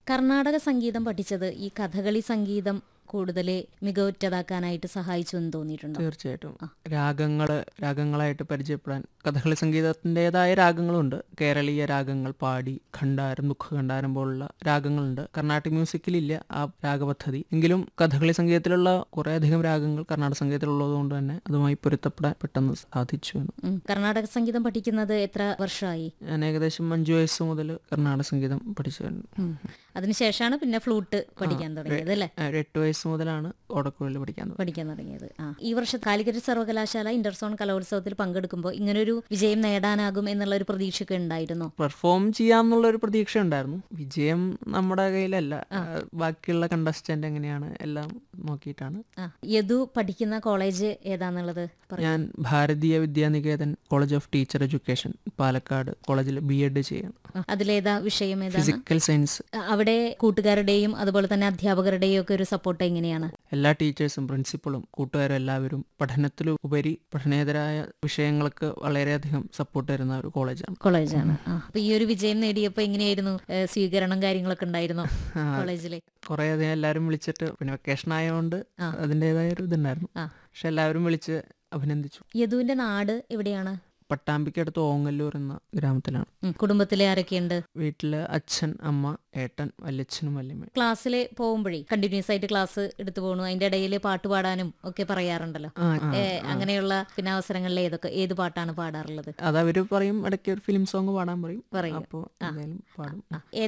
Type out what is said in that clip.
കർണാടക സംഗീതം പഠിച്ചത് ഈ കഥകളി സംഗീതം കൂടുതൽ മികവുറ്റതാക്കാനായിട്ട് സഹായിച്ചു എന്ന് തോന്നിയിട്ടുണ്ടോ തീർച്ചയായിട്ടും രാഗങ്ങള് രാഗങ്ങളായിട്ട് പരിചയപ്പെടാൻ കഥകളി സംഗീതത്തിൻ്റെതായ രാഗങ്ങളുണ്ട് കേരളീയ രാഗങ്ങൾ പാടി ഖണ്ഡാരം ദുഃഖഖണ്ഡാരം പോലുള്ള രാഗങ്ങളുണ്ട് കർണാട്ടിക് മ്യൂസിക്കിലില്ല ആ രാഗപദ്ധതി എങ്കിലും കഥകളി സംഗീതത്തിലുള്ള കുറേ അധികം രാഗങ്ങൾ കർണാടക സംഗീതത്തിലുള്ളത് കൊണ്ട് തന്നെ അതുമായി പൊരുത്തപ്പെടാൻ പെട്ടെന്ന് സാധിച്ചു എന്ന് ഉം. കർണാടക സംഗീതം പഠിക്കുന്നത് എത്ര വർഷമായി ഞാൻ ഏകദേശം അഞ്ചു വയസ്സ് മുതൽ കർണാടക സംഗീതം പഠിച്ചിട്ടുണ്ട് ഉം. അതിനുശേഷമാണ് പിന്നെ ഫ്ലൂട്ട് പഠിക്കാൻ തുടങ്ങിയത് അല്ലേ ആ, ഒരു എട്ട് വയസ്സ് മുതലാണ് ഓടക്കുഴലിൽ പഠിക്കാൻ തുടങ്ങിയത് പഠിക്കാൻ തുടങ്ങിയത് ആ ഈ വർഷം കാലിക്കറ്റ് സർവകലാശാല ഇന്റർസോൺ കലോത്സവത്തിൽ പങ്കെടുക്കുമ്പോൾ ഇങ്ങനൊരു വിജയം നേടാനാകും എന്നുള്ള ഒരു പ്രതീക്ഷയൊക്കെ ഉണ്ടായിരുന്നോ പെർഫോം ചെയ്യാന്നുള്ള ഒരു പ്രതീക്ഷ ഉണ്ടായിരുന്നു വിജയം നമ്മുടെ കയ്യിലല്ല ആ, ബാക്കിയുള്ള കണ്ടസ്റ്റന്റ് എങ്ങനെയാണ് എല്ലാം നോക്കിയിട്ടാണ് ആ യദു പഠിക്കുന്ന കോളേജ് ഏതാന്നുള്ളത് പറ ഞാൻ Bharatiya Vidyaniketan college of teacher education Palakkad കോളേജിൽ ബി എഡ് ചെയ്യണം ആ, അതിലേതാ വിഷയം ഏതാണ് ഫിസിക്കൽ സയൻസ് ആ, അവിടെ കൂട്ടുകാരുടെയും അതുപോലെ തന്നെ അധ്യാപകരുടെയും ഒക്കെ ഒരു സപ്പോർട്ട് എങ്ങനെയാണ് എല്ലാ ടീച്ചേഴ്സും പ്രിൻസിപ്പളും കൂട്ടുകാരും എല്ലാവരും പഠനത്തിലും ഉപരി പഠനേതരായ വിഷയങ്ങൾക്ക് വളരെയധികം സപ്പോർട്ട് തരുന്ന ഒരു കോളേജാണ് കോളേജാണ് ആ അപ്പൊ ഈ ഒരു വിജയം നേടിയപ്പോ എങ്ങനെയായിരുന്നു ഏ, സ്വീകരണം കാര്യങ്ങളൊക്കെ ഉണ്ടായിരുന്നോ കോളേജിലെ കുറേ അധികം എല്ലാവരും വിളിച്ചിട്ട് പിന്നെ വെക്കേഷൻ ആയതുകൊണ്ട് അതിൻ്റെതായ ഒരു ഇതുണ്ടായിരുന്നു ആ. പക്ഷെ എല്ലാവരും വിളിച്ച് അഭിനന്ദിച്ചു യദുവിന്റെ നാട് എവിടെയാണ് പട്ടാമ്പിക്കടുത്ത് ഓങ്ങല്ലൂർ എന്ന ഗ്രാമത്തിലാണ് ഉം, കുടുംബത്തിലെ ആരൊക്കെയുണ്ട് വീട്ടില് അച്ഛൻ അമ്മ ഏട്ടൻ വല്യച്ഛനും വല്യമ്മയും ക്ലാസ്സിൽ പോകുമ്പോഴേ കണ്ടിന്യൂസ് ആയിട്ട് ക്ലാസ് എടുത്തു പോകണു അതിന്റെ ഇടയിൽ പാട്ട് പാടാനും ഒക്കെ പറയാറുണ്ടല്ലോ ആ, ആ, ഏ, അങ്ങനെയുള്ള പിന്നെ അവസരങ്ങളിൽ ഏതൊക്കെ ഏത് പാട്ടാണ് പാടാറുള്ളത് അത് അവര് പറയും ഇടയ്ക്ക് ഒരു ഫിലിം സോങ് പാടാൻ പറയും പറയും. അപ്പോൾ എന്തായാലും പാടും ആ,